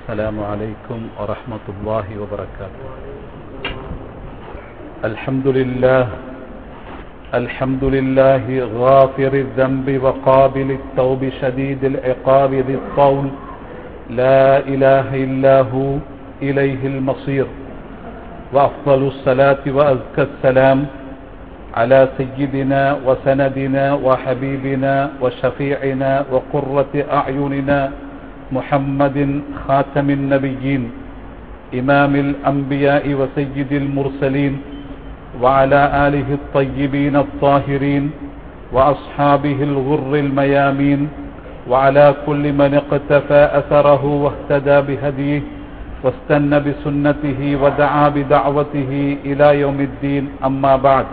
السلام عليكم ورحمة الله وبركاته الحمد لله الحمد لله غافر الذنب وقابل التوب شديد العقاب ذي الطول لا إله إلا هو إليه المصير وأفضل الصلاة وأزكى السلام على سيدنا وسندنا وحبيبنا وشفيعنا وقرة أعيننا محمد خاتم النبيين إمام الأنبياء وسيد المرسلين وعلى آله الطيبين الطاهرين وأصحابه الغر الميامين وعلى كل من اقتفى أثره واهتدى بهديه واستنى بسنته ودعا بدعوته إلى يوم الدين أما بعد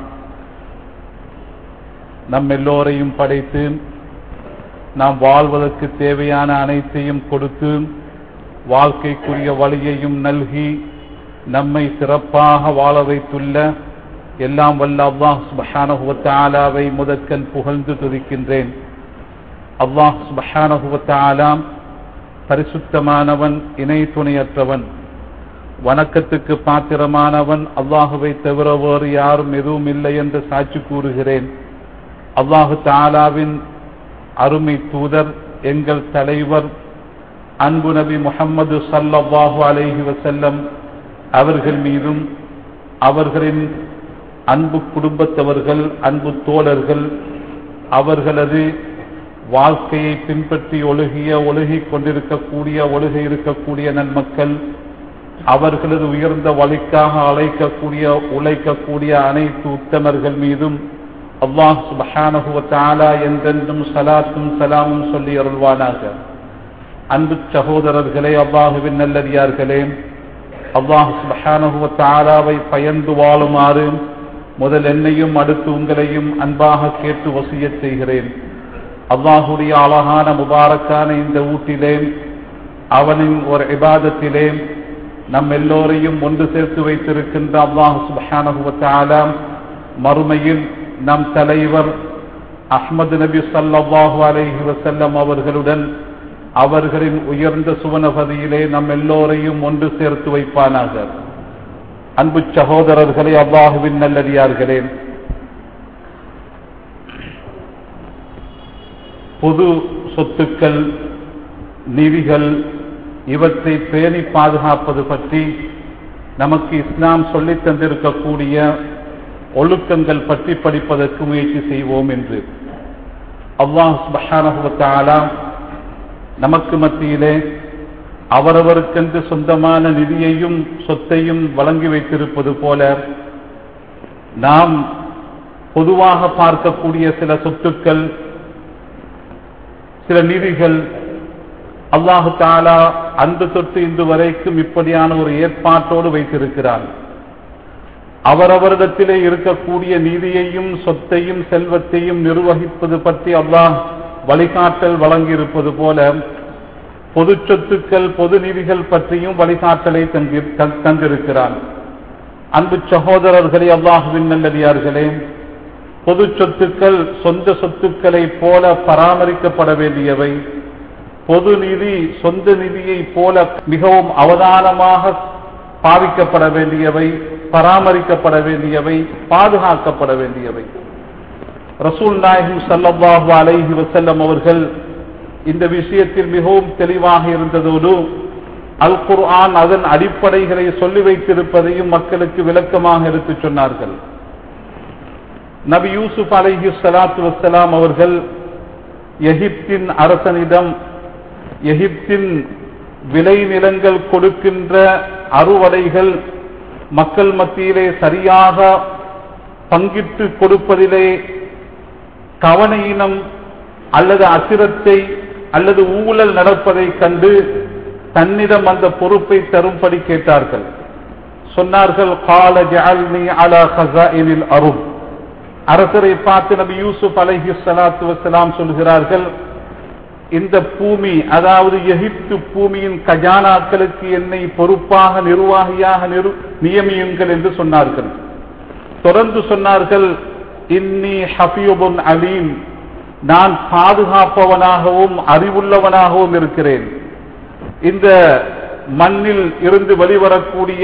நம் எல்லோரையும் படைத்து நாம் வாழ்வதற்கு தேவையான அனைத்தையும் கொடுத்து வாழ்க்கைக்குரிய வழியையும் நல்கி நம்மை சிறப்பாக வாழ வைத்துள்ள எல்லாம் வல்ல அல்லாஹ் சுபஹானஹுவத்தாலாவை முதற்கண் புகழ்ந்து துதிக்கின்றேன் அல்லாஹ் சுபஹானஹுவத்தாலாம் பரிசுத்தமானவன் இணை துணையற்றவன் வணக்கத்துக்கு பாத்திரமானவன் அல்லாஹுவை தவிர வேறு யாரும் எதுவும் இல்லை என்று சாட்சி கூறுகிறேன் அல்லாஹு தாலாவின் அருமை தூதர் எங்கள் தலைவர் அன்பு நபி முகம்மது சல்லாஹு அலைஹி வசல்லம் அவர்கள் மீதும் அவர்களின் அன்பு குடும்பத்தவர்கள் அன்பு தோழர்கள் அவர்களது வாழ்க்கையை பின்பற்றி ஒழுகிய ஒழுகிக் கொண்டிருக்கக்கூடிய ஒழுக இருக்கக்கூடிய நன்மக்கள் அவர்களது உயர்ந்த வழிக்காக அழைக்கக்கூடிய உழைக்கக்கூடிய அனைத்து உத்தமர்கள் மீதும் அல்லாஹ் சுபஹானஹுவத்தாலா என்றென்றும் சலாத்தும் சலாமும் சொல்லி அருள்வானாக அன்பு சகோதரர்களே அல்லாஹுவின் நல்லடியார்களே அல்லாஹ் சுபஹானஹுவத்தாலாவை பயந்து வாழுமாறு முதல் என்னையும் அடுத்து உங்களையும் அன்பாக கேட்டு வசிய செய்கிறேன் அல்லாஹுடைய அழகான முபாரக்கான இந்த ஊட்டிலே அவனின் ஒரு இபாதத்திலே நம் எல்லோரையும் ஒன்று சேர்த்து வைத்திருக்கின்ற அல்லாஹ் சுபஹானஹுவத்தாலா மறுமையில் நம் தலைவர் அஹ்மது நபி சல்லாஹூ அலைஹி வசல்லம் அவர்களுடன் அவர்களின் உயர்ந்த சுவனபதியிலே நம் எல்லோரையும் ஒன்று சேர்த்து வைப்பானாக அன்பு சகோதரர்களே அல்லாஹுவின் நல்லடியார்களே பொது சொத்துக்கள் நிதிகள் இவற்றை பேணி பாதுகாப்பது பற்றி நமக்கு இஸ்லாம் சொல்லித் தந்திருக்கக்கூடிய ஒழுக்கங்கள் பற்றி படிப்பதற்கு முயற்சி செய்வோம் என்று அல்லாஹ் சுபஹானஹுவத்தாலா நமக்கு மத்தியிலே அவரவருக்கென்று சொந்தமான நிதியையும் சொத்தையும் வழங்கி வைத்திருப்பது போல நாம் பொதுவாக பார்க்கக்கூடிய சில சொத்துக்கள் சில நிதிகள் அல்லாஹு தாலா அன்று தொட்டு இன்று வரைக்கும் இப்படியான ஒரு ஏற்பாட்டோடு வைத்திருக்கிறான் அவரவரிடத்திலே இருக்கக்கூடிய நீதியையும் சொத்தையும் செல்வத்தையும் நிர்வகிப்பது பற்றி அல்லாஹ் வழிகாட்டல் வழங்கியிருப்பது போல பொது சொத்துக்கள் பொது நிதிகள் பற்றியும் வழிகாட்டலை தந்திருக்கிறான் அன்பு சகோதரர்களே அல்லாஹுவின் நல்லடியார்களே பொது சொத்துக்கள் சொந்த சொத்துக்களை போல பராமரிக்கப்பட வேண்டியவை பொது நிதி சொந்த நிதியை போல மிகவும் அவதானமாக பாவிக்கப்பட வேண்டியவை பராமரிக்கப்பட வேண்டியவை பாதுகாக்கப்பட வேண்டியவை ரசூல் நாயகம் சல்லாஹு அலைஹி வசல்லம் அவர்கள் இந்த விஷயத்தில் மிகவும் தெளிவாக இருந்ததோடு அல் குர்ஆன் அதன் அடிப்படைகளை சொல்லி வைத்திருப்பதையும் மக்களுக்கு விளக்கமாக எடுத்துச் சொன்னார்கள் நபி யூசுப் அலைஹி சலாத்து வசலாம் அவர்கள் எகிப்தின் அரசனிடம் எகிப்தின் விளைநிலங்கள் கொடுக்கின்ற அறுவடைகள் மக்கள் மத்தியிலே சரியாக பங்கிட்டு கொடுப்பதிலே கவனையினம் அல்லது அசிரத்தை அல்லது ஊழல் நடப்பதை கண்டு தன்னிடம் அந்த பொறுப்பை தரும்படி கேட்டார்கள் சொன்னார்கள் கால ஜஅல்னி அலா ஹஸாயினில் அருள் அரசரை பார்த்து நபி யூசுப் அலைஹி ஸலாத்து வஸலாம் சொல்கிறார்கள் இந்த பூமி அதாவது எகிப்து பூமியின் கஜானாக்களுக்கு என்னை பொறுப்பாக நிர்வாகியாக நியமியுங்கள் என்று சொன்னார்கள் தொடர்ந்து சொன்னார்கள் இன்னி ஹபியுபுன் அலீம் நான் பாதுகாப்பவனாகவும் அறிவுள்ளவனாகவும் இருக்கிறேன் இந்த மண்ணில் இருந்து வெளிவரக்கூடிய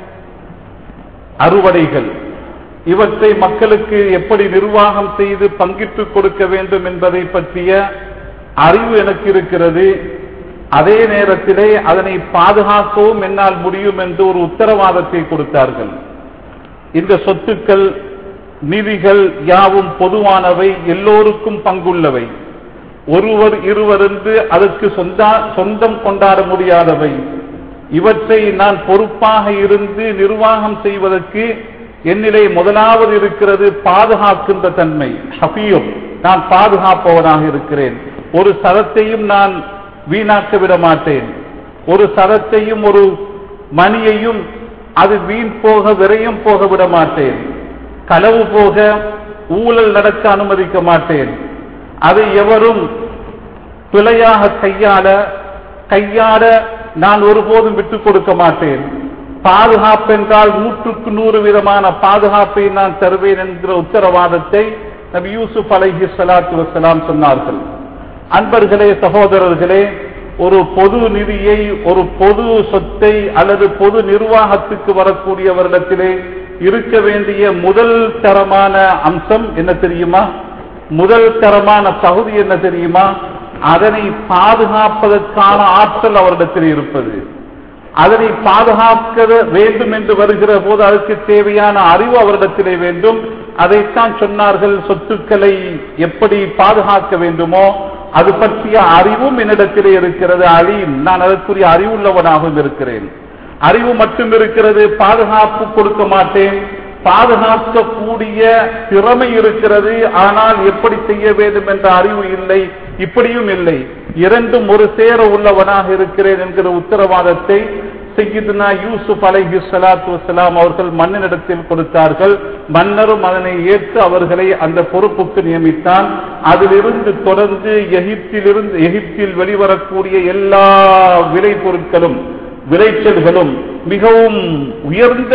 அறுவடைகள் இவற்றை மக்களுக்கு எப்படி நிர்வாகம் செய்து பங்கிட்டு கொடுக்க வேண்டும் என்பதை பற்றிய அறிவு எனக்கு இருக்கிறது அதே நேரத்திலே அதனை பாதுகாக்கவும் என்னால் முடியும் என்று ஒரு உத்தரவாதத்தை கொடுத்தார்கள் இந்த சொத்துக்கள் நிதிகள் யாவும் பொதுவானவை எல்லோருக்கும் பங்குள்ளவை ஒருவர் இருவர் என்று அதற்கு சொந்தா- சொந்தம் கொண்டாட முடியாதவை இவற்றை நான் பொறுப்பாக இருந்து நிர்வாகம் செய்வதற்கு என்னிலே முதலாவது இருக்கிறது பாதுகாக்கின்ற தன்மை ஹபீம் நான் பாதுகாப்பவனாக இருக்கிறேன் ஒரு சரத்தையும் நான் வீணாக்க விட மாட்டேன் ஒரு சரத்தையும் ஒரு மணியையும் அது வீண் போக விரையும் போக விட மாட்டேன் களவு போக ஊழல் நடக்க அனுமதிக்க மாட்டேன் அதை எவரும் பிழையாக கையாள கையாட நான் ஒருபோதும் விட்டுக் கொடுக்க மாட்டேன் பாதுகாப்பு என்றால் நூற்றுக்கு நூறு விதமான பாதுகாப்பை நான் தருவேன் என்கிற உத்தரவாதத்தை நபி யூசுப் அலைஹி ஸலாத்து வஸலாம் சொன்னார்கள் அன்பர்களே சகோதரர்களே ஒரு பொது நிதியை ஒரு பொது சொத்தை அல்லது பொது நிர்வாகத்துக்கு வரக்கூடியவரிடத்திலே இருக்க வேண்டிய முதல் தரமான அம்சம் என்ன தெரியுமா முதல் தரமான தகுதி என்ன தெரியுமா அதனை பாதுகாப்பதற்கான ஆற்றல் அவரிடத்தில் இருப்பது அதனை பாதுகாக்க வேண்டும் என்று வருகிற போது அதற்கு தேவையான அறிவு அவரிடத்திலே வேண்டும் அதைத்தான் சொன்னார்கள் சொத்துக்களை எப்படி பாதுகாக்க வேண்டுமோ அது பற்றிய அறிவும் என்னிடத்திலே இருக்கிறது அழியும் நான் அதற்குரிய அறிவுள்ளவனாகவும் இருக்கிறேன் அறிவு மட்டும் இருக்கிறது பாதுகாப்பு கொடுக்க மாட்டேன் பாதுகாக்கக்கூடிய திறமை இருக்கிறது ஆனால் எப்படி செய்ய வேண்டும் என்ற அறிவு இல்லை இப்படியும் இல்லை இரண்டும் ஒரு சேர உள்ளவனாக இருக்கிறேன் என்கிற உத்தரவாதத்தை செய்யுதுனா யூசுப் அலைஹி ஸலாத்து வஸலாம் அவர்கள் மன்னனிடத்தில் கொடுத்தார்கள் மன்னரும் அதனை ஏற்று அவர்களை அந்த பொறுப்புக்கு நியமித்தான் அதிலிருந்து தொடர்ந்து எகிப்திலிருந்து எகிப்தில் வெளிவரக்கூடிய எல்லா விளை பொருட்களும் விளைச்சல்களும் மிகவும் உயர்ந்த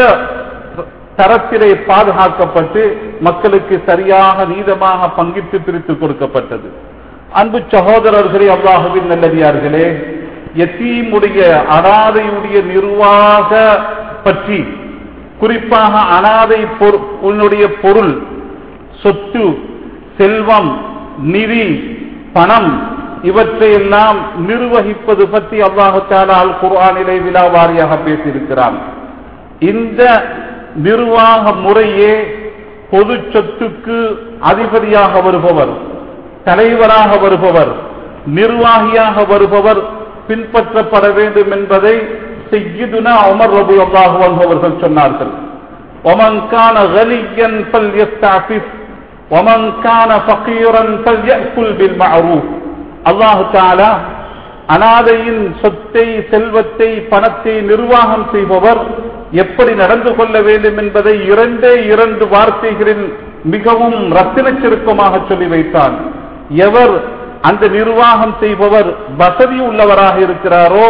தரத்திலே பாதுகாக்கப்பட்டு மக்களுக்கு சரியாக நீதமாக பங்கிட்டு பிரித்து கொடுக்கப்பட்டது அன்பு சகோதரர்களே அல்லாஹுவின் நல்லடியார்களே எத்தீமுடைய அனாதையுடைய நிர்வாக பற்றி குறிப்பாக அனாதை பொரு- உன்னுடைய பொருள் சொத்து செல்வம் நிதி பணம் இவற்றையெல்லாம் நிர்வகிப்பது பற்றி அல்லாஹு தாலா அல் குர்ஆனிலே விலாவாரியாக பேசியிருக்கிறான் இந்த நிர்வாக முறையே பொது சொத்துக்கு அதிபதியாக வருபவர் தலைவராக வருபவர் நிர்வாகியாக வருபவர் பின்பற்றப்பட வேண்டும் என்பதை செய்யுதுனா உமர் ரபு அல்லாஹு அவர்கள் சொன்னார்கள் ஒமன் கான கலியன் பல் يستعفف ومن كان فقيرا فليأكل بالمعروف அல்லாஹு தாலா அனாதையின் சொத்தை செல்வத்தை பணத்தை நிர்வாகம் செய்பவர் எப்படி நடந்து கொள்ள வேண்டும் என்பதை இரண்டே இரண்டு வார்த்தைகளில் மிகவும் ரத்தின சுருக்கமாக சொல்லி வைத்தான் எவர் அந்த நிர்வாகம் செய்பவர் வசதி உள்ளவராக இருக்கிறாரோ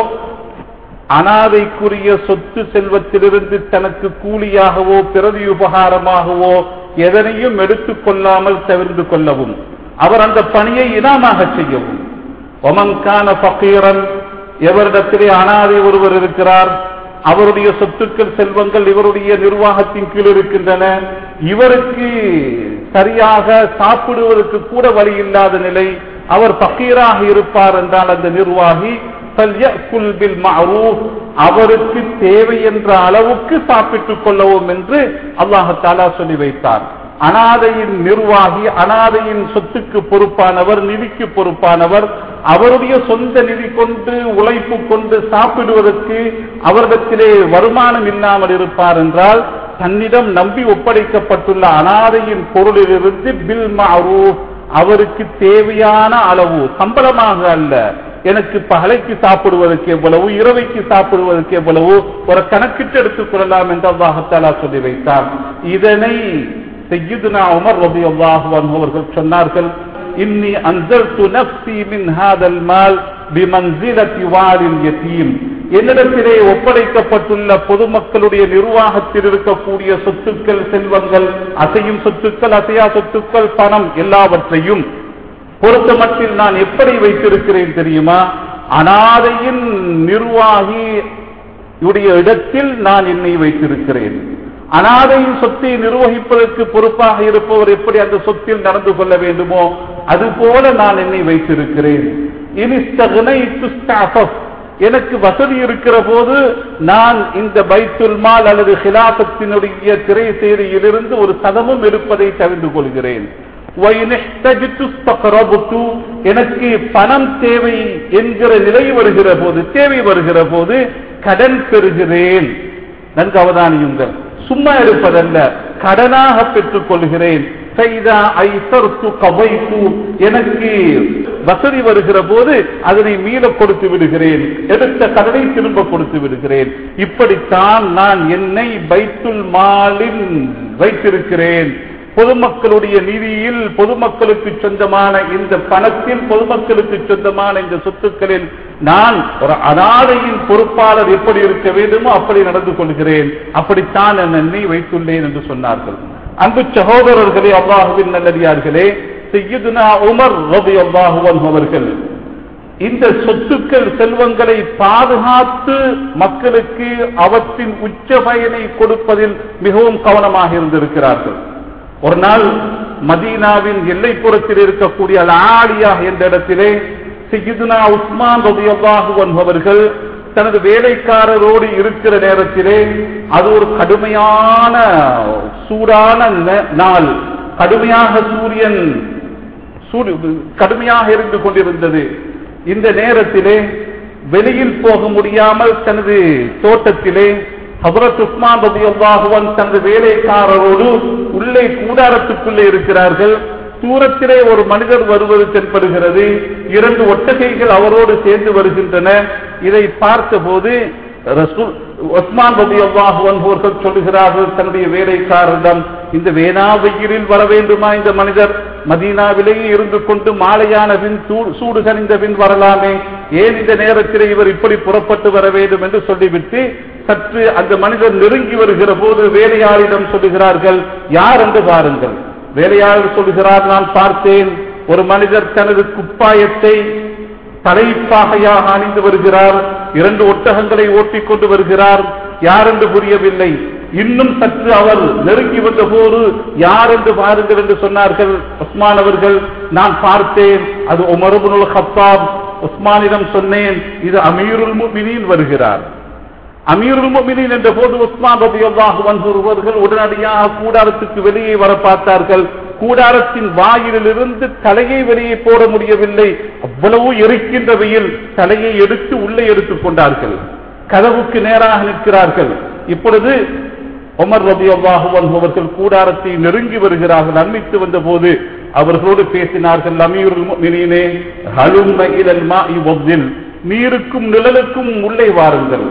அனாதைக்குரிய சொத்து செல்வத்திலிருந்து தனக்கு கூலியாகவோ பிரதி உபகாரமாகவோ எதனையும் எடுத்துக் கொள்ளாமல் தவிர்த்து கொள்ளவும் அவர் அந்த பணியை இனாமாக செய்யவும் ஒமன்கான பக்கீரன் எவரிடத்திலே அனாதை ஒருவர் இருக்கிறார் அவருடைய சொத்துக்கள் செல்வங்கள் இவருடைய நிர்வாகத்தின் கீழ் இருக்கின்றன இவருக்கு சரியாக சாப்பிடுவதற்கு கூட வழி இல்லாத நிலை அவர் பக்கீராக இருப்பார் என்றால் அந்த நிர்வாகி ஃபல்யக்குல் பில் மஅரூஃப் அவருக்கு தேவை என்ற அளவுக்கு சாப்பிட்டுக் கொள்ளவும் என்று அல்லாஹாலா சொல்லி வைத்தார் அனாதையின் நிர்வாகி அனாதையின் சொத்துக்கு பொறுப்பானவர் நிதிக்கு பொறுப்பானவர் அவருடைய சொந்த நிதி கொண்டு உழைப்பு கொண்டு சாப்பிடுவதற்கு அவரிடத்திலே வருமானம் இல்லாமல் இருப்பார் என்றால் தன்னிடம் நம்பி ஒப்படைக்கப்பட்டுள்ள அனாதையின் பொருளிலிருந்து பில் மஅரூஃப் அவருக்கு தேவையான அளவு சம்பளமாக அல்ல எனக்கு பகலைக்கு சாப்பிடுவதற்கு எவ்வளவு இரவைக்கு சாப்பிடுவதற்கு எவ்வளவு ஒரு கணக்கிட்டு எடுத்துக் கொள்ளலாம் என்று அல்லாஹத்தாலா சொல்லி வைத்தார் இதனை செய்யுதுனா உமர் ரபி அல்லாஹு அவர்கள் சொன்னார்கள் இன்னி அன்சல்து நஃப்சி மின் ஹாதல் மால் பிமன்சிலத்தி வாலில் யதீம் என்னிடத்திலே ஒப்படைக்கப்பட்டுள்ள பொதுமக்களுடைய நிர்வாகத்தில் இருக்கக்கூடிய சொத்துக்கள் செல்வங்கள் அசையும் சொத்துக்கள் அசையா சொத்துக்கள் பணம் எல்லாவற்றையும் பொறுத்தமட்டில் நான் எப்படி வைத்திருக்கிறேன் தெரியுமா அனாதையின் நிர்வாகி இவருடைய இடத்தில் நான் என்னை வைத்திருக்கிறேன் அனாதையின் சொத்தை நிர்வகிப்பதற்கு பொறுப்பாக இருப்பவர் எப்படி அந்த சொத்தில் நடந்து கொள்ள வேண்டுமோ அதுபோல நான் என்னை வைத்திருக்கிறேன் இனி ஸ்தக்னைத்து ஸ்தாஃபப். எனக்கு வசதி இருக்கிற போது நான் இந்த பைத்துல் மால் அல்லது ஹிலாபத்தினுடைய திரை சேரியிலிருந்து ஒரு சதமும் இருப்பதை தெரிந்து கொள்கிறேன் وَإِنِحْتَجْتُ اسْتَقْرَبْتُ. எனக்கு பணம் தேவை என்கிற நிலை வருகிற போது தேவை வருகிற போது கடன் பெறுகிறேன் நன்கு அவதானியுங்கள் சும்மா இருப்பதல்ல கடனாக பெற்றுக் கொள்கிறேன் فَإِذَا أَيْسَرْتُ قَضَيْتُ. எனக்கு வசதி வருகிற போது அதனை மீள கொடுத்து விடுகிறேன் எடுத்த கடனை திரும்ப கொடுத்து விடுகிறேன் இப்படித்தான் நான் என்னை பைத்துல் மாலின் வைத்திருக்கிறேன் பொதுமக்களுடைய நிதியில் பொதுமக்களுக்கு சொந்தமான இந்த பணத்தில் பொதுமக்களுக்கு சொந்தமான இந்த சொத்துக்களில் நான் ஒரு அனாதையின் பொறுப்பாளர் எப்படி இருக்க வேண்டுமோ அப்படி நடந்து கொள்கிறேன் அப்படித்தான் நான் என்னை வைத்துள்ளேன் என்று சொன்னார்கள் அன்பு சகோதரர்களே அல்லாஹுவின் நல்லடியார்களே செய்யுதுனா உமர் ரபி அல்லாஹுவன் அவர்கள் இந்த சொத்துக்கள் செல்வங்களை பாதுகாத்து மக்களுக்கு அவற்றின் உச்ச பயனை கொடுப்பதில் மிகவும் கவனமாக இருந்திருக்கிறார்கள் ஒரு நாள் மதீனாவின் எல்லைப்புறத்தில் இருக்கக்கூடிய அல் ஆலியா என்ற இடத்திலே செய்யுதுனா உஸ்மான் ரபியல்லாஹு என்பவர்கள் தனது வேலைக்காரரோடு இருக்கிற நேரத்திலே அது ஒரு கடுமையான சூடான ந- நாள் கடுமையாக சூரியன் சூடு- கடுமையாக இருந்து கொண்டிருந்தது இந்த நேரத்திலே வெளியில் போக முடியாமல் தனது தோட்டத்திலே ஹபரத் உஸ்மான் ரதியல்லாஹுவன் தனது வேலைக்காரரோடு உள்ளே கூடாரத்துக்குள்ளே இருக்கிறார்கள் தூரத்திலே ஒரு மனிதர் வருவது தென்படுகிறது இரண்டு ஒட்டகைகள் அவரோடு சேர்ந்து வருகின்றன இதை பார்த்தபோது ரசூல் உஸ்மான் ரபி அவர்கள் சொல்லுகிறார்கள் தன்னுடைய வேலைக்காரரிடம் இந்த வேணா வெயிலில் வர வேண்டுமா இந்த மனிதர் மதீனாவிலேயே இருந்து கொண்டு மாலையான பின் சூ- சூடு கனிந்த பின் வரலாமே ஏன் இந்த நேரத்தில் இவர் இப்படி புறப்பட்டு வர வேண்டும் என்று சொல்லிவிட்டு சற்று அந்த மனிதர் நெருங்கி வருகிற போது வேலையாளிடம் சொல்லுகிறார்கள் யார் என்று பாருங்கள் வேலையாளர் சொல்லுகிறார் நான் பார்த்தேன் ஒரு மனிதர் தனது குப்பாயத்தை தலைப்பாகையாக அணிந்து வருகிறார் இரண்டு ஒட்டகங்களை ஓட்டிக் கொண்டு வருகிறார் யார் என்று புரியவில்லை இன்னும் சற்று அவர் நெருங்கி வந்த போது யார் என்று பாருங்கள் என்று சொன்னார்கள் உஸ்மான் அவர்கள் நான் பார்த்தேன் அது உமருபுல் ஹத்தாப் உஸ்மானிடம் சொன்னேன் இது அமீருல் முஃமினீன் வருகிறார் அமீருல் முஃமினீன் என்ற போது உஸ்மான் ரலியல்லாஹு அன்ஹு ஒருவர்கள் உடனடியாக கூடாரத்துக்கு வெளியே வர பார்த்தார்கள் கூடாரத்தின் வாயிலிருந்து தலையை வெளியே போட முடியவில்லை அவ்வளவு எரிக்கின்ற வெயில் தலையை எடுத்து உள்ளே எடுத்துக் கொண்டார்கள் கதவுக்கு நேராக நிற்கிறார்கள் இப்பொழுது உமர் ரலியல்லாஹு அன்ஹு அவர்கள் கூடாரத்தை நெருங்கி வருகிறார்கள் அண்மித்து வந்த போது அவர்களோடு பேசினார்கள் அமீருல் முஃமினீனே ஹலும்ம இலல் மாஇ வத்தில் நீருக்கும் நிழலுக்கும் உள்ளே வாருங்கள்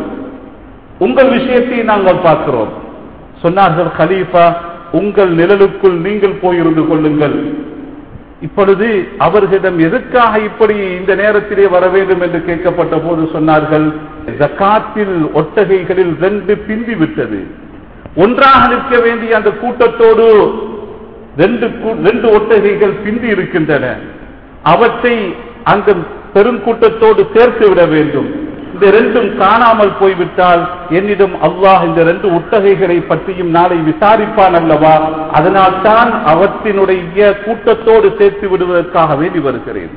உங்கள் விஷயத்தை நாங்கள் பார்க்கிறோம் சொன்னார்கள் கலீஃபா உங்கள் நிழலுக்குள் நீங்கள் போயிருந்து கொள்ளுங்கள் இப்பொழுது அவர்களிடம் எதற்காக இப்படி இந்த நேரத்திலே வர வேண்டும் என்று கேட்கப்பட்ட போது சொன்னார்கள் ஜக்காத்தில் ஒட்டகைகளில் ரெண்டு பிந்தி விட்டது ஒன்றாக நிற்க வேண்டிய அந்த கூட்டத்தோடு ரெண்டு கூ- ரெண்டு ஒட்டகைகள் பிந்தி இருக்கின்றன அவற்றை அந்த பெருங்கூட்டத்தோடு சேர்த்து விட வேண்டும் இந்த ரெண்டும் காணாமல் போய்விட்டால் என்னிடம் அல்லாஹ் இந்த ரெண்டு ஒட்டகைகளை பற்றியும் நாளை விசாரிப்பான் அல்லவா அதனால் தான் அவற்றினுடைய கூட்டத்தோடு சேர்த்து விடுவதற்காக வேண்டி வருகிறேன்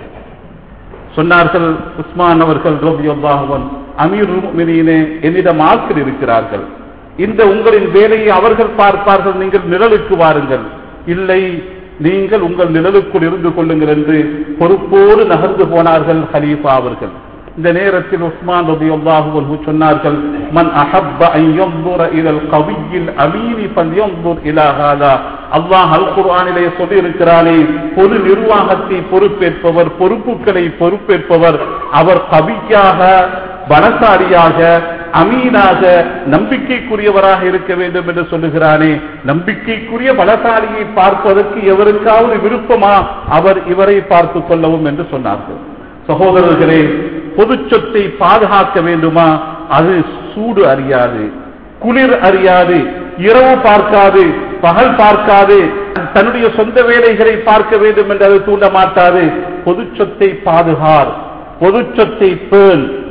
சொன்னார்கள் உஸ்மான் அவர்கள் ரபியுல்லாஹுவன் அமீர் முஃமினீனே என்னிடம் ஆட்கள் இருக்கிறார்கள் இந்த உங்களின் வேலையை அவர்கள் பார்ப்பார்கள் நீங்கள் நிழலுக்கு வாருங்கள் இல்லை நீங்கள் உங்கள் நிழலுக்குள் இருந்து கொள்ளுங்கள் என்று பொறுப்போடு நகர்ந்து போனார்கள் ஹலீஃபா அவர்கள் இந்த நேரத்தில் உஸ்மான் ரபியுல்லாஹு அன்ஹு சொன்னார்கள் மன் அஹப்ப அன் யன்துர இலல் கவியில் அமீனி ஃபல்யன்துர் இலா ஹாதா அல்லாஹ் அல் குர்ஆனிலே சொல்லி இருக்கிறானே பொது நிர்வாகத்தை பொறுப்பேற்பவர் பொறுப்புகளை பொறுப்பேற்பவர் அவர் கவியாக பலசாலியாக அமீனாக நம்பிக்கைக்குரியவராக இருக்க வேண்டும் என்று சொல்லுகிறானே நம்பிக்கைக்குரிய பலசாலியை பார்ப்பதற்கு எவருக்காவது விருப்பமா அவர் இவரை பார்த்துக் கொள்ளவும் என்று சொன்னார்கள் சகோதரர்களே பொது சொத்தை பாதுகாக்க வேண்டுமா அது சூடு அறியாது குளிர் அறியாது இரவு பார்க்காது பகல் பார்க்காது தன்னுடைய சொந்த வேலைகளை பார்க்க வேண்டும் என்று அது தூண்ட மாட்டாது பொது சொத்தை பாதுகார் பொது சொத்தை பேண்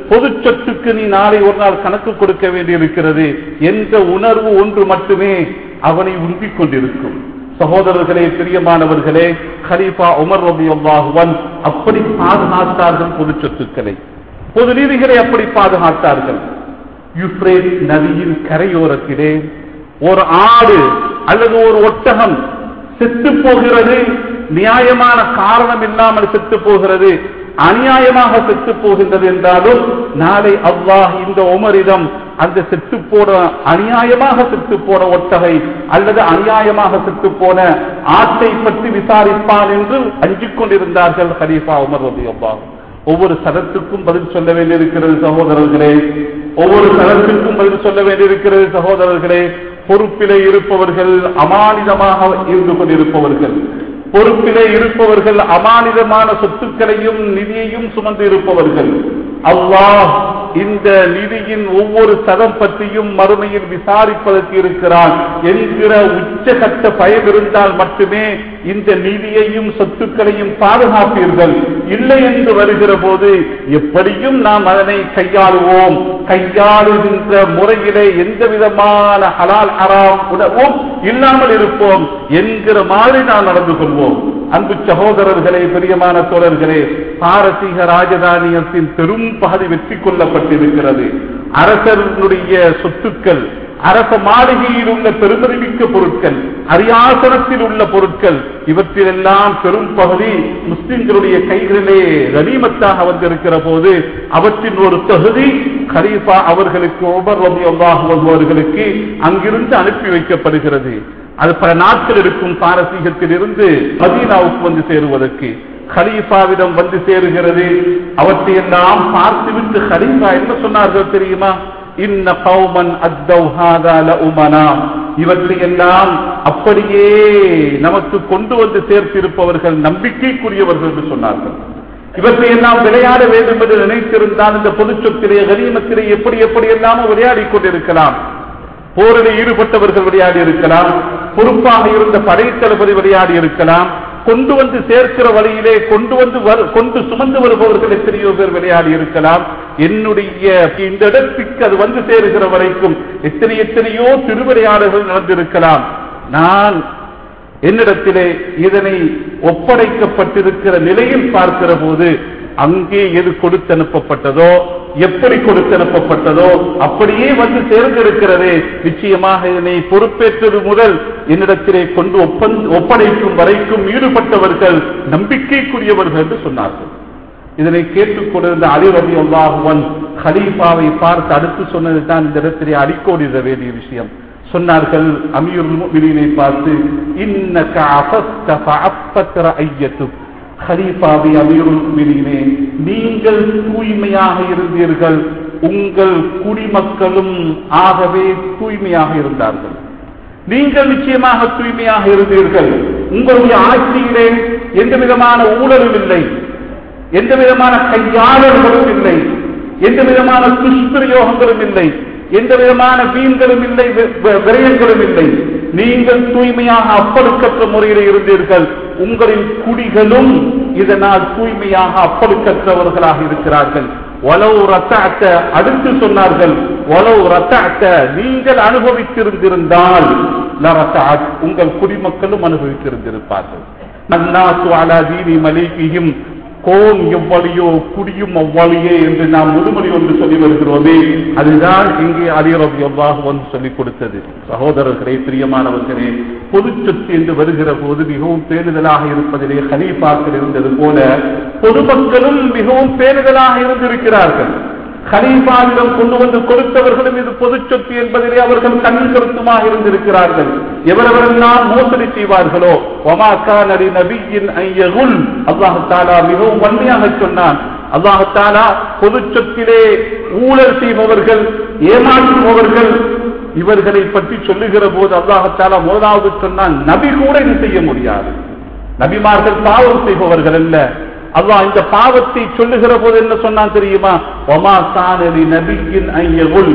பொது சொத்துக்கு நீ நாளை ஒரு நாள் கணக்கு கொடுக்க வேண்டியிருக்கிறது என்ற உணர்வு ஒன்று மட்டுமே அவனை உந்திக் கொண்டிருக்கும் சகோதரர்களே பிரியமானவர்களே கலீஃபா உமர் ரபி அல்லாஹுவன் அப்படி பாதுகாத்தார்கள் பொது சொத்துக்களை பொது நீதிகளை அப்படி பாதுகாத்தார்கள் யுப்ரேட் நதியின் கரையோரத்திலே ஒரு ஆடு அல்லது ஒரு ஒட்டகம் செத்து போகிறது நியாயமான காரணம் இல்லாமல் செத்து போகிறது அநியாயமாக செத்து போகின்றது என்றாலும் நாளை அல்லாஹ் இந்த உமரிடம் அந்த செத்து போன அநியாயமாக செத்து போன ஒட்டகை அல்லது அநியாயமாக செத்து போன ஆட்டை பற்றி விசாரிப்பான் என்று அஞ்சிக் கொண்டிருந்தார்கள் ஹரீஃபா உமர் ரபி அல்லாஹ் ஒவ்வொரு சதத்துக்கும் பதில் சொல்ல வேண்டியிருக்கிறது சகோதரர்களே ஒவ்வொரு சதத்திற்கும் பதில் சொல்ல வேண்டியிருக்கிறது சகோதரர்களே பொறுப்பிலே இருப்பவர்கள் அமானிதமாக இருந்து கொண்டிருப்பவர்கள் பொறுப்பிலே இருப்பவர்கள் அமானிதமான சொத்துக்களையும் நிதியையும் சுமந்து இருப்பவர்கள் அல்லாஹ் இந்த நிதியின் ஒவ்வொரு சதம் பற்றியும் மறுமையில் விசாரிப்பதற்கு இருக்கிறான் என்கிற உச்சகட்ட பயம் இருந்தால் மட்டுமே இந்த நிதியையும் சொத்துக்களையும் பாதுகாப்பீர்கள் இல்லை என்று வருகிற போது எப்படியும் நாம் அதனை கையாளுவோம் கையாளுகின்ற முறையிலே எந்த விதமான ஹலால் ஹராம் உணவும் இல்லாமல் இருப்போம் என்கிற மாதிரி நாம் நடந்து கொள்வோம் அன்பு சகோதரர்களே பிரியமான தோழர்களே பாரசீக ராஜதானியத்தின் பெரும் பகுதி வெற்றி கொள்ளப்பட்டிருக்கிறது அரசனுடைய சொத்துக்கள் அரச மாளிகையில் உள்ள பெருமதிமிக்க பொருட்கள் அரியாசனத்தில் உள்ள பொருட்கள் இவற்றிலெல்லாம் பெரும் பகுதி முஸ்லிம்களுடைய கைகளிலே கனிமத்தாக வந்திருக்கிற போது அவற்றின் ஒரு தகுதி கரீஃபா அவர்களுக்கு உபர் ரபி அவர்களுக்கு அங்கிருந்து அனுப்பி வைக்கப்படுகிறது அது பல நாட்கள் இருக்கும் பாரசீகத்தில் இருந்து மதீனாவுக்கு வந்து சேருவதற்கு ஹலீஃபாவிடம் வந்து சேருகிறது அவற்றையெல்லாம் பார்த்துவிட்டு ஹலீஃபா என்ன சொன்னார்கள் தெரியுமா இன்ன கௌமன் உமனா இவற்றையெல்லாம் அப்படியே நமக்கு கொண்டு வந்து சேர்த்திருப்பவர்கள் நம்பிக்கைக்குரியவர்கள் என்று சொன்னார்கள் இவற்றை எல்லாம் விளையாட வேண்டும் என்று நினைத்திருந்தால் இந்த பொது சொத்திலே கனிமத்திலே எப்படி எப்படி எல்லாமோ விளையாடி கொண்டிருக்கலாம் போரில் ஈடுபட்டவர்கள் விளையாடி இருக்கலாம் பொறுப்பாக இருந்த படைத்தளபதி விளையாடி இருக்கலாம் கொண்டு வந்து சேர்க்கிற வழியிலே கொண்டு வந்து கொண்டு சுமந்து வருபவர்கள் எத்தனையோ பேர் விளையாடி இருக்கலாம் என்னுடைய இந்த இடத்துக்கு அது வந்து சேருகிற வரைக்கும் எத்தனை எத்தனையோ திருவிளையாடல்கள் நடந்திருக்கலாம் நான் என்னிடத்திலே இதனை ஒப்படைக்கப்பட்டிருக்கிற நிலையில் பார்க்கிற போது அங்கே எது கொடுத்தனுப்பப்பட்டதோ எப்படி கொடுத்தனுப்பப்பட்டதோ அப்படியே வந்து சேர்ந்திருக்கிறது நிச்சயமாக இதனை பொறுப்பேற்றது முதல் என்னிடத்திலே கொண்டு ஒப்படைக்கும் வரைக்கும் ஈடுபட்டவர்கள் நம்பிக்கைக்குரியவர்கள் என்று சொன்னார்கள் இதனை கேட்டுக் கொண்டிருந்த அலி ரபி அல்லாஹுவன் ஹலீஃபாவை பார்த்து அடுத்து சொன்னது தான் இந்த இடத்திலே அடிக்கோடிட வேண்டிய விஷயம் சொன்னார்கள் அமீர் முஃமினீனை பார்த்து இன்னக அஃபஸ்த ஃபஅஃபத்ர ஐயத்துக் ஹலீஃபாவி அமீருல் முஃமினீனே நீங்கள் தூய்மையாக இருந்தீர்கள் உங்கள் குடிமக்களும் ஆகவே தூய்மையாக இருந்தார்கள் நீங்கள் நிச்சயமாக தூய்மையாக இருந்தீர்கள் உங்களுடைய ஆட்சியிலே எந்த விதமான ஊழலும் இல்லை எந்த விதமான கையாளர்களும் இல்லை எந்த விதமான துஷ்பிரயோகங்களும் இல்லை எந்த விதமான வீண்களும் இல்லை விரயங்களும் இல்லை நீங்கள் தூய்மையாக அப்பழுக்கற்ற முறையில் இருந்தீர்கள் உங்களின் குடிகளும் இதனால் தூய்மையாக அப்பழுக்கற்றவர்களாக இருக்கிறார்கள் ஒலவு ரத்த அடுத்து சொன்னார்கள் ஒலவு ரத்த நீங்கள் அனுபவித்திருந்திருந்தால் உங்கள் குடிமக்களும் அனுபவித்திருந்திருப்பார்கள் அன்னாசு அலா தீனி மலிகியும் கோம் எவ்வளியோ குடியும் அவ்வளியே என்று நாம் முதுமொழி ஒன்று சொல்லி வருகிறோமே அதுதான் இங்கே அதிரப் எவ்வாக வந்து சொல்லிக் கொடுத்தது சகோதரர்களே பிரியமானவர்களே பொது சொத்து என்று வருகிற போது மிகவும் பேணுதலாக இருப்பதிலே ஹலீஃபாக்கள் இருந்தது போல பொதுமக்களும் மிகவும் பேணுதலாக இருந்திருக்கிறார்கள் ஹலீஃபாவிடம் கொண்டு வந்து கொடுத்தவர்களும் இது பொது சொத்து என்பதிலே அவர்கள் கண் கருத்துமாக இருந்திருக்கிறார்கள் எவரெவரெல்லாம் மோசடி செய்வார்களோ ஒமாக்கா நடி நபியின் ஐயகுல் அல்லாஹு தாலா மிகவும் வன்மையாக சொன்னான் அல்லாஹு தாலா பொது சொத்திலே ஊழல் செய்பவர்கள் ஏமாற்றுபவர்கள் இவர்களை பற்றி சொல்லுகிற போது அல்லாஹாலா முதலாவது சொன்னால் நபி கூட இது செய்ய முடியாது நபிமார்கள் பாவம் செய்பவர்கள் அல்ல அல்லாஹ் இந்த பாவத்தை சொல்லுகிற போது என்ன சொன்னான் தெரியுமா ஒமா சானலி நபியின் ஐயகுல்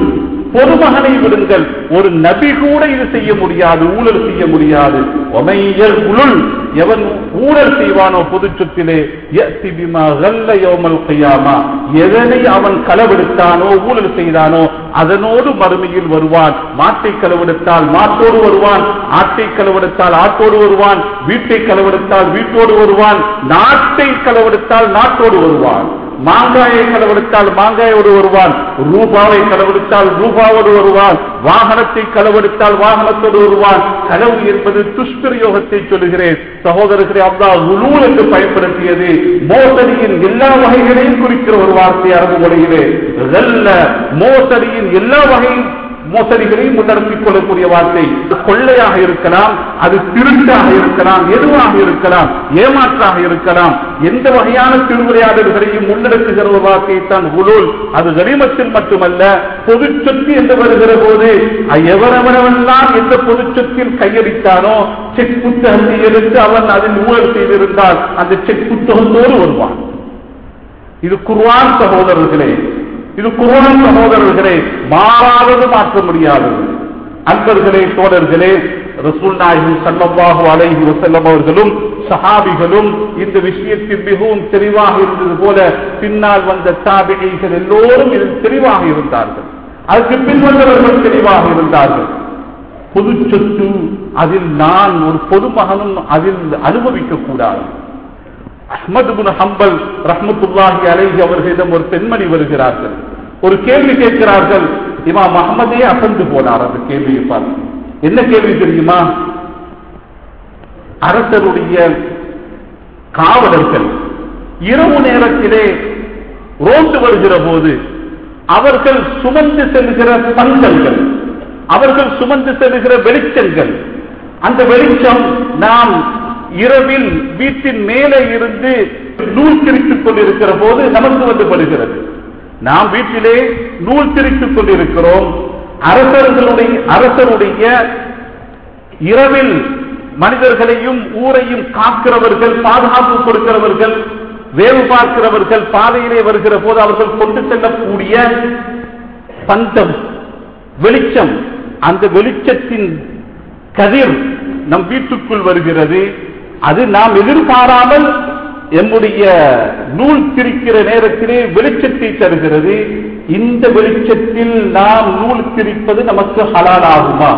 பொதுமகனை விடுங்கள் ஒரு நபி கூட இது செய்ய முடியாது ஊழல் செய்ய முடியாது ஒமையர் உளுள் எவன் ஊழல் செய்வானோ பொது சொத்திலே யஅதி பிமா கல்ல யௌமல் கியாமா எதனை அவன் களவெடுத்தானோ ஊழல் செய்தானோ அதனோடு மறுமையில் வருவான் மாட்டை களவெடுத்தால் மாட்டோடு வருவான் ஆட்டை களவெடுத்தால் ஆட்டோடு வருவான் வீட்டை களவெடுத்தால் வீட்டோடு வருவான் நாட்டை களவெடுத்தால் நாட்டோடு வருவான் மாங்காயை களவெடுத்தால் மாங்காயோடு வருவான் ரூபாவை களவெடுத்தால் ரூபாவோடு வருவான் வாகனத்தை களவெடுத்தால் வாகனத்தோடு வருவான் களவு என்பது துஷ்பிரயோகத்தை சொல்லுகிறேன் சகோதரர்களே அவ்வா உலூல் என்று பயன்படுத்தியது மோசடியின் எல்லா வகைகளையும் குறிக்கிற ஒரு வார்த்தை அரபு மொழியிலே நல்ல மோசடியின் எல்லா வகையும் மோசடிகளையும் முன்னெடுத்துக் கொள்ளக்கூடிய வார்த்தை கொள்ளையாக இருக்கலாம் அது திருட்டாக இருக்கலாம் எதுவாக இருக்கலாம் ஏமாற்றாக இருக்கலாம் எந்த வகையான திருவிளையாடல்களையும் முன்னெடுக்குகிற ஒரு வார்த்தையைத்தான் உலூல் அது கனிமத்தில் மட்டுமல்ல பொது சொத்து என்று வருகிற போது எவரவனவெல்லாம் எந்த பொது சொத்தில் கையடித்தானோ செக் புத்தகத்தை எடுத்து அவன் அதில் ஊழல் செய்திருந்தால் அந்த செக் புத்தகத்தோடு வருவான் இது குர்வான் சகோதரர்களே இது குர்ஆன் சகோதரர்களே மாறாதது மாற்ற முடியாதது அன்பர்களே தோழர்களே ரசூல் நாயகம் ஸல்லல்லாஹு அலைஹி வஸல்லம் அவர்களும் சஹாபிகளும் இந்த விஷயத்தில் மிகவும் தெளிவாக இருந்தது போல பின்னால் வந்த தாபிகைகள் எல்லோரும் இதில் தெளிவாக இருந்தார்கள் அதுக்கு பின் வந்தவர்கள் தெளிவாக இருந்தார்கள் பொது சொத்து அதில் நான் ஒரு பொதுமகனும் அதில் அனுபவிக்க கூடாது அஹ்மது பின் ஹம்பல் ரஹ்மத்துல்லாஹி அலைஹி அவர்களிடம் ஒரு பெண்மணி வருகிறார்கள் ஒரு கேள்வி கேட்கிறார்கள் இமாம் அஹமதே அசந்து போனார் அந்த கேள்வியை பார்த்து என்ன கேள்வி தெரியுமா அரசருடைய காவலர்கள் இரவு நேரத்திலே ரோந்து வருகிற போது அவர்கள் சுமந்து செல்கிற பந்தல்கள் அவர்கள் சுமந்து செல்கிற வெளிச்சங்கள் அந்த வெளிச்சம் நாம் இரவில் வீட்டின் மேலே இருந்து நூல் திரித்துக் கொண்டிருக்கிற போது நமக்கு வந்து படுகிறது நாம் வீட்டிலே நூல் திரித்துக் கொண்டிருக்கிறோம் அரசர்களுடைய அரசருடைய இரவில் மனிதர்களையும் ஊரையும் காக்கிறவர்கள் பாதுகாப்பு கொடுக்கிறவர்கள் வேவு பார்க்கிறவர்கள் பாதையிலே வருகிற போது அவர்கள் கொண்டு செல்லக்கூடிய பந்தம் வெளிச்சம் அந்த வெளிச்சத்தின் கதிர் நம் வீட்டுக்குள் வருகிறது அது நாம் எதிர்பாராமல் எம்முடைய நூல் திரிக்கிற நேரத்திலே வெளிச்சத்தை தருகிறது இந்த வெளிச்சத்தில் நாம் நூல் திரிப்பது நமக்கு ஹலாலாகுமா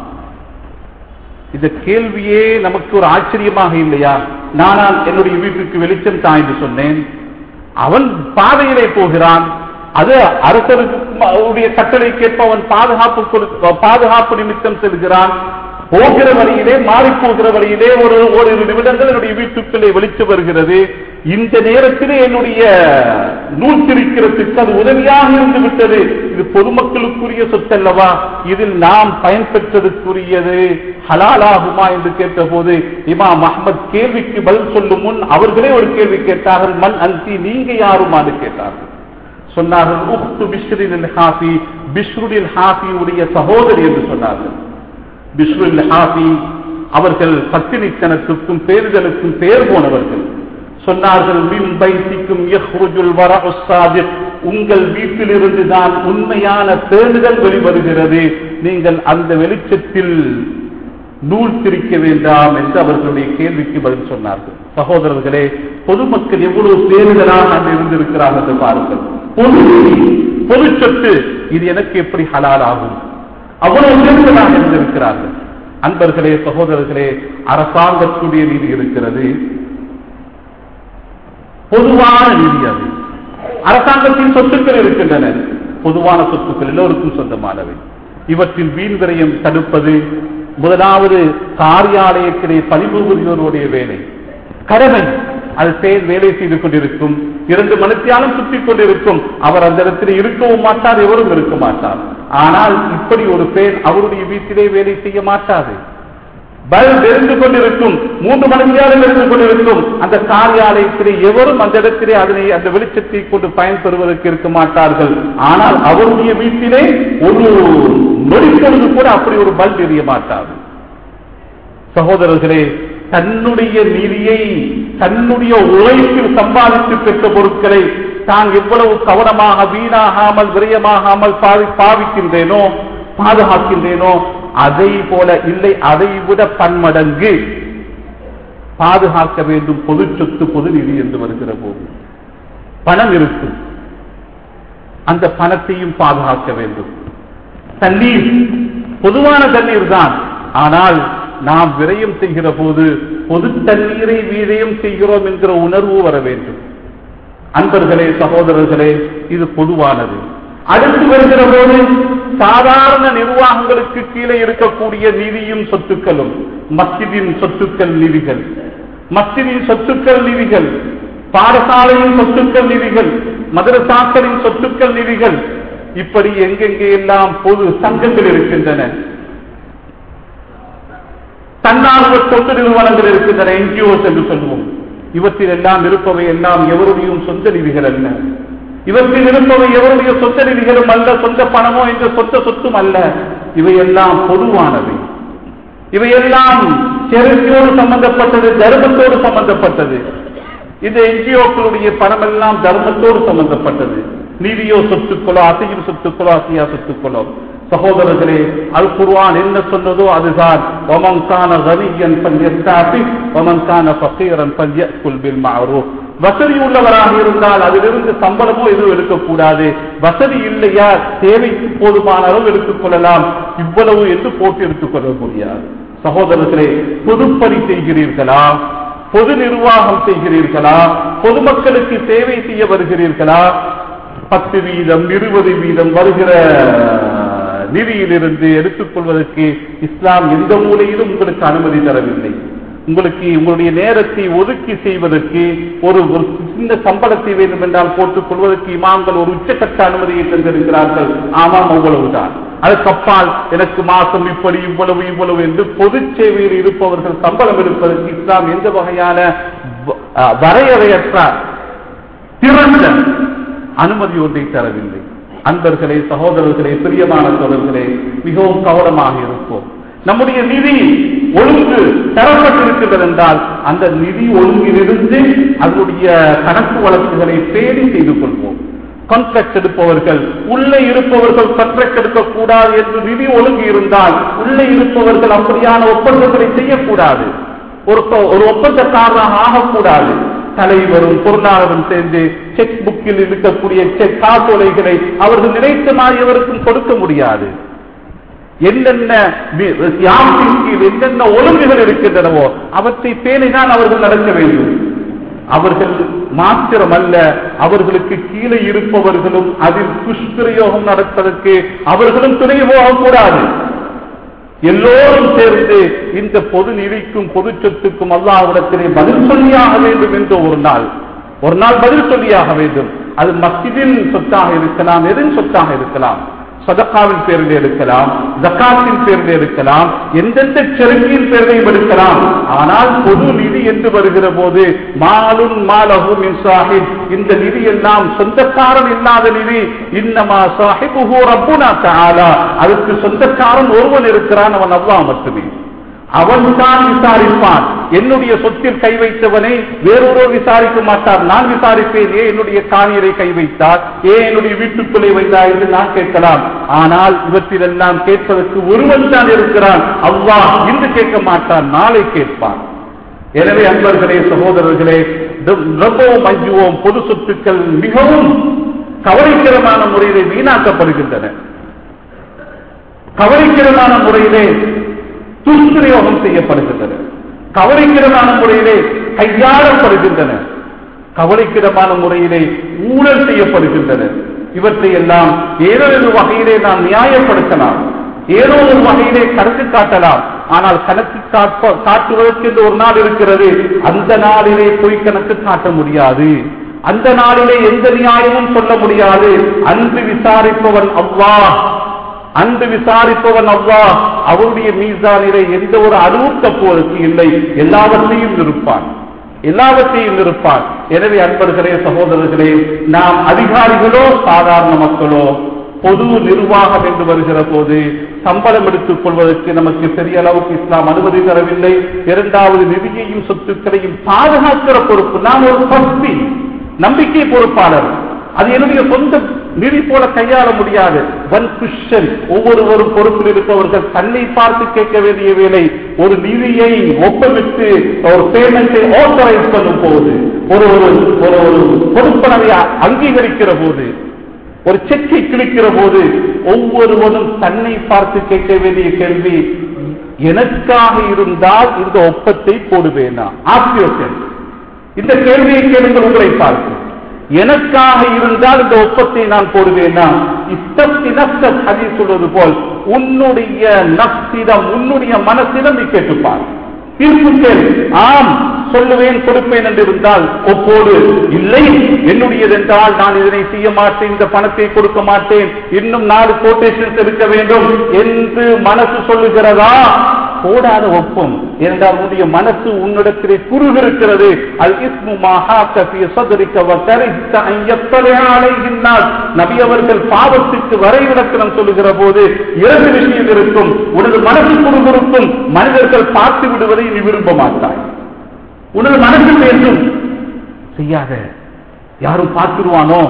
இந்த கேள்வியே நமக்கு ஒரு ஆச்சரியமாக இல்லையா நானால் என்னுடைய வீட்டுக்கு வெளிச்சம் தான் என்று சொன்னேன் அவன் பாதையிலே போகிறான் அது அரசருடைய கட்டளைக்கேற்ப அவன் பாதுகாப்பு கொடு- பாதுகாப்பு நிமித்தம் செல்கிறான் போகிற வழியிலே மாறி போகிற வழியிலே ஒரு ஓரிரு நிமிடங்கள் என்னுடைய வீட்டுக்குள்ளே வெளிச்சம் வருகிறது இந்த நேரத்திலே என்னுடைய நூல் திரிக்கிறதுக்கு அது உதவியாக இருந்து விட்டது இது பொதுமக்களுக்குரிய சொத்தல்லவா இதில் நாம் பயன்பெற்றதுக்குரியது ஹலாலாகுமா என்று கேட்டபோது இமாம் அஹ்மத் கேள்விக்கு பதில் சொல்லும் முன் அவர்களே ஒரு கேள்வி கேட்டார்கள் மன் அன்சி நீங்க யாருமான்னு கேட்டார்கள் சொன்னார்கள் உஹ்து பிஷ்ரின் ஹாஃபி பிஷ்ருடில் ஹாஃபியுடைய சகோதரி என்று சொன்னார்கள் பிஷ்ருல் ஹாஃபி அவர்கள் பத்தினித்தனத்துக்கும் பேறுதலுக்கும் பேர் போனவர்கள் சொன்னார்கள் மின் பைத்திக்கும் யஹ்ருஜுல் வரஉ ஸாதிக் உங்கள் வீட்டிலிருந்து தான் உண்மையான பேணுதல் வெளிவருகிறது நீங்கள் அந்த வெளிச்சத்தில் நூல் திரிக்க வேண்டாம் என்று அவர்களுடைய கேள்விக்கு பதில் சொன்னார்கள் சகோதரர்களே பொதுமக்கள் எவ்வளவு பேருதலாக அங்கு இருந்திருக்கிறார்கள் என்று பாருங்கள் பொது பொது சொத்து இது எனக்கு எப்படி ஹலால் ஆகும் அவ்வளவு பேருதலாக இருந்திருக்கிறார்கள் அன்பர்களே சகோதரர்களே அரசாங்கத்துடைய நீதி இருக்கிறது பொதுவான நீதி அது அரசாங்கத்தின் சொத்துக்கள் இருக்கின்றன பொதுவான சொத்துக்கள் எல்லோருக்கும் சொந்தமானவை இவற்றில் வீண் விரயம் தடுப்பது முதலாவது காரியாலயத்திலே பணிபுரிவோருடைய வேலை கடமை அது செயல் வேலை செய்து கொண்டிருக்கும் இரண்டு மணித்தியாலும் சுற்றிக் கொண்டிருக்கும் அவர் அந்த இடத்தில் இருக்கவும் மாட்டார் எவரும் இருக்க மாட்டார் ஆனால் இப்படி ஒரு பெண் அவருடைய வீட்டிலே வேலை செய்ய மாட்டாது பல்ப் எரிந்து கொண்டிருக்கும் மூன்று மணி நேரம் இருந்து கொண்டிருக்கும் அந்த காரியாலயத்திலே எவரும் அந்த இடத்திலே அதனை அந்த வெளிச்சத்தை கொண்டு பயன்பெறுவதற்கு இருக்க மாட்டார்கள் ஆனால் அவருடைய வீட்டிலே ஒரு நொடிப்பொழுது கூட அப்படி ஒரு பல்ப் எரிய மாட்டாது சகோதரர்களே தன்னுடைய நிதியை தன்னுடைய உழைப்பில் சம்பாதித்து பெற்ற பொருட்களை தான் எவ்வளவு கவனமாக வீணாகாமல் விரயமாகாமல் பாவி பாவிக்கின்றேனோ பாதுகாக்கின்றேனோ அதை போல இல்லை அதை விட பன்மடங்கு பாதுகாக்க வேண்டும் பொது சொத்து பொது நிதி என்று வருகிற போது பணம் இருக்கும் அந்த பணத்தையும் பாதுகாக்க வேண்டும் தண்ணீர் பொதுவான தண்ணீர் தான் ஆனால் நாம் விரயம் செய்கிற போது பொது தண்ணீரை விரயம் செய்கிறோம் என்கிற உணர்வு வர வேண்டும் அன்பர்களே சகோதரர்களே இது பொதுவானது அடுத்து வருகிற போது சாதாரண நிர்வாகங்களுக்கு கீழே இருக்கக்கூடிய நிதியும் சொத்துக்களும் மஸ்ஜிதின் சொத்துக்கள் நிதிகள் மஸ்ஜிதின் சொத்துக்கள் நிதிகள் பாடசாலையின் சொத்துக்கள் நிதிகள் மதரசாக்களின் சொத்துக்கள் நிதிகள் இப்படி எங்கெங்கே எல்லாம் பொது சங்கங்கள் இருக்கின்றன தன்னார்வ தொண்டு நிறுவனங்கள் இருக்கின்றன என்ஜிஓஸ் என்று சொல்லுவோம் இவற்றில் எல்லாம் இருப்பவை எல்லாம் எவருடையும் சொந்த நிதிகள் அல்ல இவற்றில் இருப்பவை எவருடைய சொந்த நிதிகளும் அல்ல சொந்த பணமோ என்ற சொந்த சொத்தும் அல்ல இவையெல்லாம் பொதுவானவை இவையெல்லாம் செருக்கியோடு சம்பந்தப்பட்டது தர்மத்தோடு சம்பந்தப்பட்டது இந்த என்ஜிஓக்களுடைய பணம் எல்லாம் தர்மத்தோடு சம்பந்தப்பட்டது நீதியோ சொத்துக்களோ அசையும் சொத்துக்களோ அசையா சொத்துக்களோ சகோதரர்களே அல் குர்ஆன் என்ன சொன்னதோ அதுதான் ஒமன் கான கனியன் பல்யஸ்தாபி ஒமன் கான ஃபகீரன் பல்யக்குல் பில் மஅரூஃப் வசதி உள்ளவராக இருந்தால் அதிலிருந்து சம்பளமோ எதுவும் எடுக்கக்கூடாது வசதி இல்லையா தேவைக்கு போதுமான அளவு எடுத்துக் கொள்ளலாம் இவ்வளவு என்று போட்டு எடுத்துக் கொள்ள முடியாது சகோதரர்களே பொதுப்பணி செய்கிறீர்களா பொது நிர்வாகம் செய்கிறீர்களா பொதுமக்களுக்கு சேவை செய்ய வருகிறீர்களா பத்து வீதம் இருபது வீதம் வருகிற நிதியிலிருந்து எடுத்துக்கொள்வதற்கு இஸ்லாம் எந்த மூலையிலும் உங்களுக்கு அனுமதி தரவில்லை உங்களுக்கு உங்களுடைய நேரத்தை ஒதுக்கி செய்வதற்கு ஒரு ஒரு சின்ன சம்பளத்தை வேண்டும் என்றால் போட்டுக் கொள்வதற்கு இமாம்கள் ஒரு உச்சக்கட்ட அனுமதியை தந்திருக்கிறார்கள் ஆமாம் அவ்வளவுதான் அதுக்கப்பால் எனக்கு மாசம் இப்படி இவ்வளவு இவ்வளவு என்று பொது சேவையில் இருப்பவர்கள் சம்பளம் எடுப்பதற்கு இஸ்லாம் எந்த வகையான வ- அஹ் வரையறையற்ற திறந்த அனுமதி ஒன்றை தரவில்லை அன்பர்களே சகோதரர்களே பிரியமான சோதர்களே மிகவும் கவனமாக இருப்போம் நம்முடைய நிதி ஒழுங்கு தரப்பட்டிருக்கிறது என்றால் அந்த நிதி ஒழுங்கிலிருந்து அதனுடைய கணக்கு வழக்குகளை பேணி செய்து கொள்வோம் கான்ட்ராக்ட் எடுப்பவர்கள் உள்ளே இருப்பவர்கள் கான்ட்ராக்ட் எடுக்கக்கூடாது என்று நிதி ஒழுங்கு இருந்தால் உள்ளே இருப்பவர்கள் அப்படியான ஒப்பந்தங்களை செய்யக்கூடாது ஒரு ஒரு ஒப்பந்தக்காரராக ஆகக்கூடாது தலைவரும் பொருளாளரும் சேர்ந்து செக் புக்கில் இருக்கக்கூடிய செக் காசோலைகளை அவர்கள் நினைத்த மாதிரி எவருக்கும் கொடுக்க முடியாது என்னென்ன வி- யாத்தின் கீழ் என்னென்ன ஒழுங்குகள் இருக்கின்றனவோ அவற்றை பேணிதான் அவர்கள் நடக்க வேண்டும் அவர்கள் மாத்திரமல்ல அவர்களுக்கு கீழே இருப்பவர்களும் அதில் துஷ்பிரயோகம் நடப்பதற்கு அவர்களும் துணை போகக்கூடாது எல்லோரும் சேர்ந்து இந்த பொது நிதிக்கும் பொது சொத்துக்கும் அல்லாஹ்விடத்திலே பதில் சொல்லியாக வேண்டும் என்று ஒரு நாள் ஒரு நாள் பதில் சொல்லியாக வேண்டும் அது மஸ்ஜிதின் சொத்தாக இருக்கலாம் எதின் சொத்தாக இருக்கலாம் சதக்காவின் பேரில் எடுக்கலாம் ஜக்காத்தின் பேரில் எடுக்கலாம் எந்தெந்த செருக்கின் பேரிலையும் எடுக்கலாம் ஆனால் பொது நிதி என்று வருகிற போது மாலுன் மாலஹு மின் சாஹிப் இந்த நிதி எல்லாம் சொந்தக்காரன் இல்லாத நிதி இன்னமா சாஹிபுஹு ரப்புனா தஆலா அதுக்கு சொந்தக்காரன் ஒருவன் இருக்கிறான் அவன் அல்லாஹ் மட்டுமே அவன் தான் விசாரிப்பான் என்னுடைய சொத்தில் கை வைத்தவனை வேறொருவர் விசாரிக்க மாட்டார் நான் விசாரிப்பேன் ஏன் என்னுடைய காணியரை கை வைத்தார் ஏன் என்னுடைய வீட்டுக்குள்ளே வைத்தார் என்று நான் கேட்கலாம் ஆனால் இவற்றிலெல்லாம் கேட்பதற்கு ஒருவன் தான் இருக்கிறான் அல்லாஹ் இன்று கேட்க மாட்டான் நாளை கேட்பான் எனவே அன்பர்களே சகோதரர்களே த- ரொம்பவும் அஞ்சுவோம் பொது சொத்துக்கள் மிகவும் கவலைக்கிடமான முறையிலே வீணாக்கப்படுகின்றன கவலைக்கிடமான முறையிலே துஷ்பிரயோகம் செய்யப்படுகின்றன கவலைக்கிடமான முறையிலே கையாளப்படுகின்றன கவலைக்கிடமான முறையிலே ஊழல் செய்யப்படுகின்றன இவற்றை எல்லாம் ஏதோ ஒரு வகையிலே நாம் நியாயப்படுத்தலாம் ஏதோ ஒரு வகையிலே கணக்கு காட்டலாம் ஆனால் கணக்கு காட்ட காட்டுவதற்கு என்று ஒரு நாள் இருக்கிறது அந்த நாளிலே போய் கணக்கு காட்ட முடியாது அந்த நாளிலே எந்த நியாயமும் சொல்ல முடியாது அன்று விசாரிப்பவன் அல்லாஹ் அன்று விசாரிப்பவன் அவ்வா அவருடைய மீசானிலே எந்த ஒரு அணுவும் தப்புவதற்கு இல்லை எல்லாவற்றையும் இருப்பான் எல்லாவற்றையும் இருப்பான் எனவே அன்பர்களே சகோதரர்களே நாம் அதிகாரிகளோ சாதாரண மக்களோ பொது நிர்வாகம் என்று வருகிற போது சம்பளம் எடுத்துக் கொள்வதற்கு நமக்கு பெரிய அளவுக்கு இஸ்லாம் அனுமதி தரவில்லை இரண்டாவது நிதியையும் சொத்துக்களையும் பாதுகாக்கிற பொறுப்பு நாம் ஒரு பக்தி நம்பிக்கை பொறுப்பாளர் அது என்னுடைய சொந்த நிதி போல கையாள முடியாது ஒன் குஷன் ஒவ்வொருவரும் பொறுப்பில் இருப்பவர்கள் தன்னை பார்த்து கேட்க வேண்டிய வேலை ஒரு நிதியை ஒப்பமிட்டு ஒரு பேமெண்டை ஆத்தரைஸ் பண்ணும் போது ஒரு ஒரு ஒரு ஒரு பொறுப்பனவை அங்கீகரிக்கிற போது ஒரு செக்கை கிழிக்கிற போது ஒவ்வொருவரும் தன்னை பார்த்து கேட்க வேண்டிய கேள்வி எனக்காக இருந்தால் இந்த ஒப்பத்தை போடுவேனா ஆசியோசன் இந்த கேள்வியை கேளுங்கள் உங்களை பார்த்து எனக்காக இருந்தால் இந்த ஒப்பத்தை நான் போடுவேனா இஸ்தப்தி நஷ்ட ஹதி சொல்வது போல் உன்னுடைய நப்சிடம் உன்னுடைய மனசிடம் நீ கேட்டுப்பார் தீர்ப்பு கேள் ஆம் சொல்லுவேன் கொடுப்பேன் என்று இருந்தால் ஒப்போடு இல்லை என்னுடையது என்றால் நான் இதனை செய்ய மாட்டேன் இந்த பணத்தை கொடுக்க மாட்டேன் இன்னும் நாலு கோட்டேஷன் இருக்க வேண்டும் என்று மனசு சொல்லுகிறதா போடாத ஒப்பம் என்றால் உன்னுடைய மனசு உன்னிடத்திலே குறுகிருக்கிறது அல் இஸ்மு மஹாக்க ஃபீ சத்ரிக வ கரிஹ்த அன் யத்தலிஅ அலைஹின்னாஸ் நபி அவர்கள் பாவத்துக்கு வரைவிலக்கணம் சொல்லுகிற போது இரண்டு விஷயம் இருக்கும் உனது மனசு குறுகிருக்கும் மனிதர்கள் பார்த்து விடுவதை நீ விரும்ப மாட்டாய் உனது மனசு வேண்டும் செய்யாத யாரும் பார்த்துருவானோ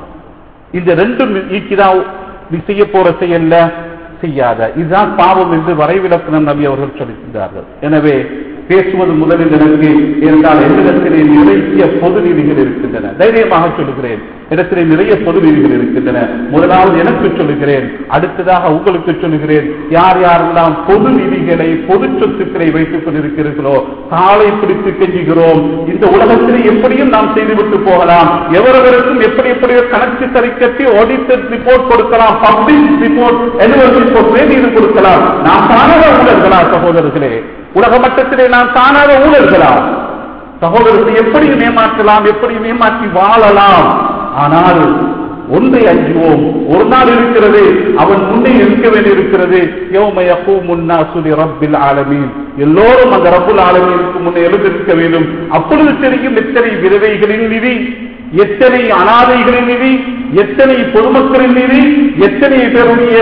இந்த ரெண்டும் ஈக்கிதான் நீ செய்ய போற செயல்ல செய்யாத இதுதான் பாவம் என்று வரைவிலக்கணம் நபி அவர்கள் சொல்லியிருந்தார்கள் எனவே பேசுவது முதலில் எனக்கு என்றால் என்னிடத்திலே நிறைய பொது நீதிகள் இருக்கின்றன தைரியமாக சொல்லுகிறேன் இடத்திலே நிறைய பொது நீதிகள் இருக்கின்றன முதலாவது எனக்கு சொல்லுகிறேன் அடுத்ததாக உங்களுக்கு சொல்லுகிறேன் யார் யாரெல்லாம் பொது நிதிகளை பொது சொத்துக்களை வைத்துக் கொண்டிருக்கிறீர்களோ காலை பிடித்து கெஞ்சுகிறோம் இந்த உலகத்திலே எப்படியும் நாம் செய்துவிட்டு போகலாம் எவரவருக்கும் எப்படி எப்படியோ கணக்கு சரி கட்டி ஆடிட்டர் ரிப்போர்ட் கொடுக்கலாம் பப்ளிக் ரிப்போர்ட் annual ரிப்போர்ட் வேண்டியது கொடுக்கலாம் நாம் காணாத ஊழல்களா சகோதரர்களே உலக மட்டத்திலே நாம் காணாத ஊழல்களா சகோதரர்களை எப்படி ஏமாற்றலாம் எப்படி ஏமாற்றி வாழலாம் ஆனால் ஒன்றை அஞ்சுவோம் ஒரு நாள் இருக்கிறது அவன் முன்னே இருக்க வேண்டியிருக்கிறது யோமயப்பூ முன்னா சுலி ரப்பில் ஆலமீன் எல்லோரும் அந்த ரப்புல் ஆலமீனுக்கு முன்னே எழுந்திருக்க வேண்டும் அப்பொழுது தெரியும் எத்தனை விதவைகளின் நிதி எத்தனை அனாதைகளின் நிதி எத்தனை பொதுமக்களின் நிதி எத்தனை பேருடைய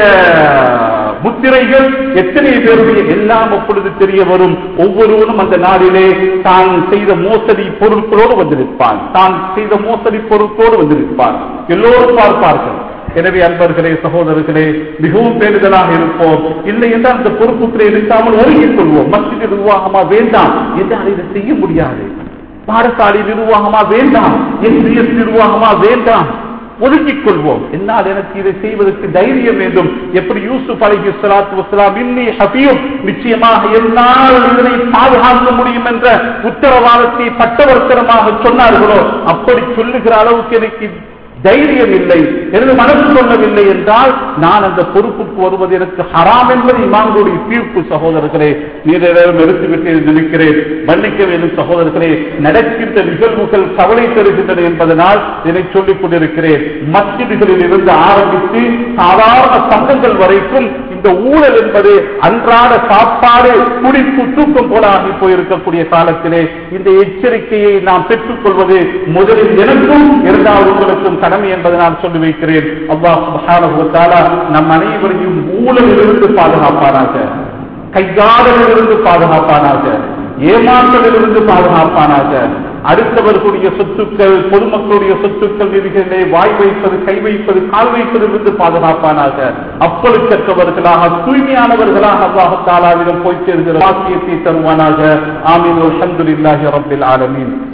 முத்திரைகள் எத்தனை பேருடைய எல்லாம் அப்பொழுது தெரிய வரும் ஒவ்வொருவரும் அந்த நாளிலே தான் செய்த மோசடி பொருட்களோடு வந்திருப்பான் தான் செய்த மோசடி பொருட்களோடு வந்திருப்பான் எல்லோரும் பார்ப்பார்கள் எனவே அன்பர்களே சகோதரர்களே மிகவும் பேருதலாக இருப்போம் இல்லை என்றால் அந்த பொறுப்புகளை இருக்காமல் ஒருங்கிக் கொள்வோம் மத்திய நிர்வாகமா வேண்டாம் என்றால் இதை செய்ய முடியாது பாடசாலை நிர்வாகமா வேண்டாம் எஸ்பிஎஸ் நிர்வாகமா வேண்டாம் ஒதுக்கிக் கொள்வோம் என்னால் எனக்கு இதை செய்வதற்கு தைரியம் வேண்டும் எப்படி யூசுப் அலைஹி ஸலாத்து வஸலாம் இன்னி ஹபீப் நிச்சயமாக என்னால் இதனை பாதுகாக்க முடியும் என்ற உத்தரவாதத்தை பட்டவர்த்தனமாக சொன்னார்களோ அப்படி சொல்லுகிற அளவுக்கு எனக்கு தைரியம் இல்லை எனது மனசு சொல்லவில்லை என்றால் நான் அந்த பொறுப்புக்கு வருவது எனக்கு ஹராம் என்பது இமாங்களுடைய தீர்ப்பு சகோதரர்களே நீரிடம் எடுத்துவிட்டு நினைக்கிறேன் மன்னிக்க வேண்டும் சகோதரர்களே நடக்கின்ற நிகழ்வுகள் கவலை தருகின்றன என்பதனால் இதை சொல்லிக் கொண்டிருக்கிறேன் மஸ்ஜிதுகளில் இருந்து ஆரம்பித்து சாதாரண சங்கங்கள் வரைக்கும் இந்த ஊழல் என்பது அன்றாட சாப்பாடு குடிப்பு தூக்கம் போல ஆகி போயிருக்கக்கூடிய காலத்திலே இந்த எச்சரிக்கையை நாம் பெற்றுக் கொள்வது முதலில் எனக்கும் இரண்டாவது உங்களுக்கும் கடமை என்பதை நான் சொல்லி வைக்கிறேன் அல்லாஹ் சுப்ஹானஹு வ தஆலா நம் அனைவரையும் ஊழலிலிருந்து பாதுகாப்பானாக கையாடலிலிருந்து பாதுகாப்பானாக ஏமாற்றலிலிருந்து பாதுகாப்பானாக அடுத்தவர்களுடைய சொத்துக்கள் பொதுமக்களுடைய சொத்துக்கள் நிதிகளை வாய் வைப்பது கை வைப்பது கால் வைப்பதிலிருந்து பாதுகாப்பானாக அப்பொழுக்கற்றவர்களாக தூய்மையானவர்களாக அல்லாஹ் தாலாவிடம் போய் சேர்கிற வாக்கியத்தை தருவானாக ஆமீன் அல்ஹம்துலில்லாஹி ரப்பில் ஆலமீன்